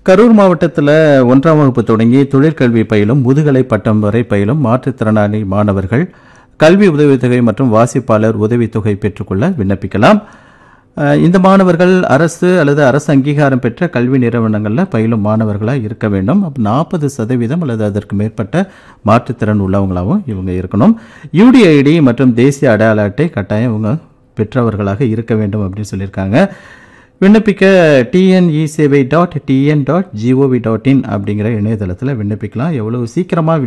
கரூர் மாவட்டத்தில் ஒன்றாம் வகுப்பு தொடங்கி தொழிற்கல்வி பயிலும் முதுகலை பட்டம் வரை பயிலும் மாற்றுத்திறனாளி மாணவர்கள் கல்வி உதவித்தொகை மற்றும் வாசிப்பாளர் உதவித்தொகை பெற்றுக்கொள்ள விண்ணப்பிக்கலாம் அஹ், இந்த மாணவர்கள் அரசு அல்லது அரசு அங்கீகாரம் பெற்ற கல்வி நிறுவனங்களில் பயிலும் மாணவர்களாக இருக்க வேண்டும் நாற்பது சதவீதம் அல்லது அதற்கு மேற்பட்ட மாற்றுத்திறன் உள்ளவங்களாகவும் இவங்க இருக்கணும் யூடிஐடி மற்றும் தேசிய அடையாள அட்டை கட்டாயம் இவங்க பெற்றவர்களாக இருக்க வேண்டும் அப்படின்னு சொல்லியிருக்காங்க விண்ணப்பிக்க TNE Sevai dot TN dot GOV dot in அப்படிங்கிற இணையதளத்தில் விண்ணப்பிக்கலாம் எவ்வளவு சீக்கிரமாக